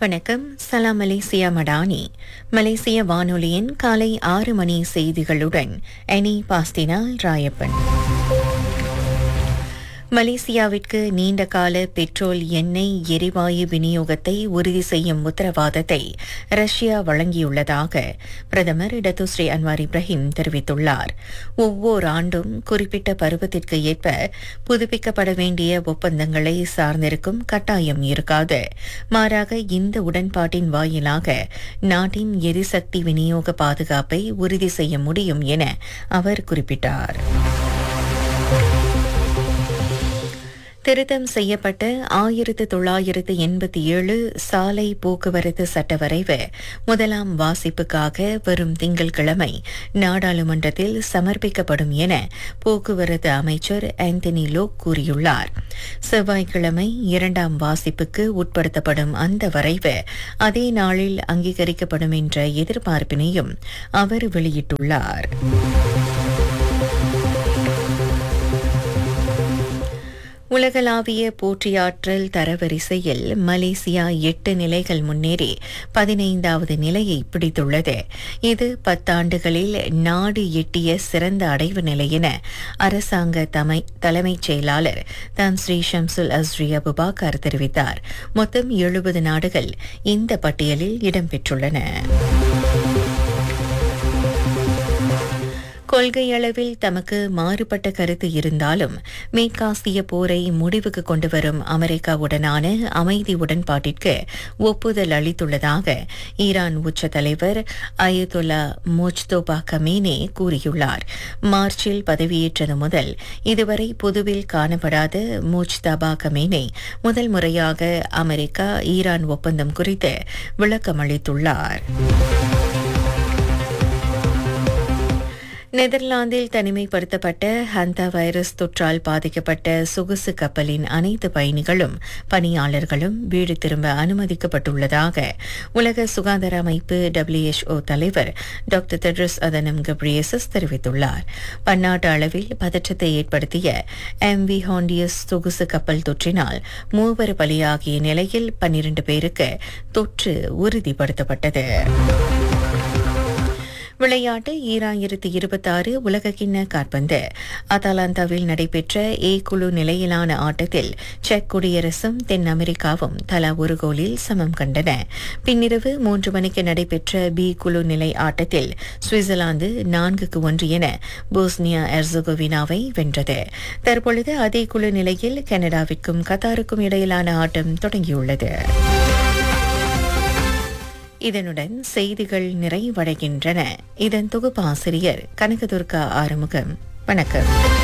வணக்கம் சலாம் மலேசியா மடானி மலேசிய வானொலியின் காலை ஆறு மணி செய்திகளுடன் எனி பாஸ்டினால் ராயப்பன் மலேசியாவிற்கு நீண்டகால பெட்ரோல் எண்ணெய் எரிவாயு விநியோகத்தை உறுதி செய்யும் உத்தரவாதத்தை ரஷ்யா வழங்கியுள்ளதாக பிரதமர் இடத்துஸ்ரீ அன்வார் இப்ராஹிம் தெரிவித்துள்ளார் ஒவ்வொரு ஆண்டும் குறிப்பிட்ட பருவத்திற்கு ஏற்ப புதுப்பிக்கப்பட வேண்டிய ஒப்பந்தங்களை சார்ந்திருக்கும் கட்டாயம் இருக்காது மாறாக இந்த உடன்பாட்டின் வாயிலாக நாட்டின் எரிசக்தி விநியோக பாதுகாப்பை உறுதி செய்ய முடியும் என அவர் குறிப்பிட்டார் திருத்தம் செய்யப்பட்ட ஆயிரத்து தொள்ளாயிரத்து எண்பத்தி ஏழு சாலை போக்குவரத்து சட்ட வரைவு முதலாம் வாசிப்புக்காக வரும் திங்கட்கிழமை நாடாளுமன்றத்தில் சமர்ப்பிக்கப்படும் என போக்குவரத்து அமைச்சர் ஆந்தனி லோக் கூறியுள்ளார் செவ்வாய்க்கிழமை இரண்டாம் வாசிப்புக்கு உட்படுத்தப்படும் அந்த வரைவு அதே நாளில் அங்கீகரிக்கப்படும் என்ற எதிர்பார்ப்பினையும் அவர் வெளியிட்டுள்ளார் உலகளாவிய போற்றியாற்றல் தரவரிசையில் மலேசியா எட்டு நிலைகள் முன்னேறி பதினைந்தாவது நிலையை பிடித்துள்ளது இது பத்தாண்டுகளில் நாடு எட்டிய சிறந்த அடைவு நிலை என அரசாங்க தமை தலைமைச் செயலாளர் தான் ஸ்ரீ ஷம்சுல் அஸ்ரி அபுபாக்கர் தெரிவித்தார் மொத்தம் எழுபது நாடுகள் இந்த பட்டியலில் இடம்பெற்றுள்ளன கொள்கையளவில் தமக்கு மாறுபட்ட கருத்து இருந்தாலும் மேற்காசிய போரை முடிவுக்கு கொண்டுவரும் அமெரிக்காவுடனான அமைதி உடன்பாட்டிற்கு ஒப்புதல் அளித்துள்ளதாக ஈரான் உச்ச தலைவர் அயதுல்லா முஜ்தோபா கமேனே கூறியுள்ளார் மார்ச்சில் பதவியேற்றது முதல் இதுவரை பொதுவில் காணப்படாத முஜ்தபா கமேனே முதல் முறையாக அமெரிக்கா ஈரான் ஒப்பந்தம் குறித்து விளக்கமளித்துள்ளார் நெதர்லாந்தில் தனிமைப்படுத்தப்பட்ட ஹந்தா வைரஸ் தொற்றால் பாதிக்கப்பட்ட சொகுசு கப்பலின் அனைத்து பயணிகளும் பணியாளர்களும் வீடு திரும்ப அனுமதிக்கப்பட்டுள்ளதாக உலக சுகாதார அமைப்பு டபிள்யூஎச்ஓ தலைவர் டாக்டர் தெட்ரஸ் அதனம் கப்ரியசஸ் தெரிவித்துள்ளார் பன்னாட்டு அளவில் பதற்றத்தை ஏற்படுத்திய எம் வி ஹாண்டியஸ் சொகுசு கப்பல் தொற்றினால் மூவர் பலியாகிய நிலையில் பன்னிரண்டு பேருக்கு தொற்று உறுதிப்படுத்தப்பட்டது விளையாட்டு ஈராயிரத்து இருபத்தாறு உலகக்கிண்ண காற்பந்து அத்தாலாந்தாவில் நடைபெற்ற ஏ குழு நிலையிலான ஆட்டத்தில் செக் குடியரசும் தென் அமெரிக்காவும் தலா ஒரு கோலில் சமம் கண்டன பின்னிரவு மூன்று மணிக்கு நடைபெற்ற பி குழு நிலை ஆட்டத்தில் சுவிட்சர்லாந்து நான்குக்கு ஒன்று என போஸ்னியா எர்சகோவினாவை வென்றது தற்பொழுது அதே குழு நிலையில் கனடாவிற்கும் கத்தாருக்கும் இடையிலான ஆட்டம் தொடங்கியுள்ளது இதனுடன் செய்திகள் நிறைவடைகின்றன இதன் தொகுப்பாசிரியர் கனகதுர்கா ஆறுமுகம் வணக்கம்